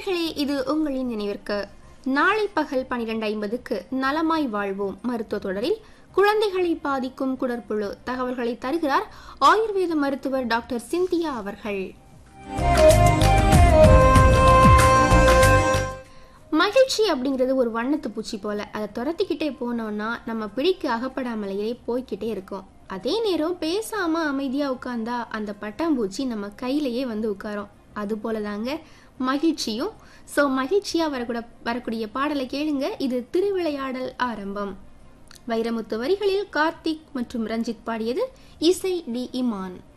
நேர்களே இது உங்களின் நினைவிற்கு நாளை பகல் பனிரெண்டு ஐம்பதுக்கு நலமாய் வாழ்வோம் மருத்துவ தொடரில் குழந்தைகளை பாதிக்கும் குடற்புழு தகவல்களை தருகிறார் ஆயுர்வேத மருத்துவர் டாக்டர் சிந்தியா அவர்கள் மகிழ்ச்சி அப்படிங்கிறது ஒரு வண்ணத்து பூச்சி போல அதை துரத்திக்கிட்டே போனோம்னா நம்ம பிடிக்கு அகப்படாமலேயே போய்க்கிட்டே இருக்கும் அதே நேரம் பேசாம அமைதியா உட்கார்ந்தா அந்த பட்டாம்பூச்சி நம்ம கையிலேயே வந்து உட்காரும் அது போல தாங்க மகிழ்ச்சியும் ஸோ மகிழ்ச்சியா வரக்கூட வரக்கூடிய பாடலை கேளுங்க இது திருவிளையாடல் ஆரம்பம் வைரமுத்து வரிகளில் கார்த்திக் மற்றும் ரஞ்சித் பாடியது இசை டி இமான்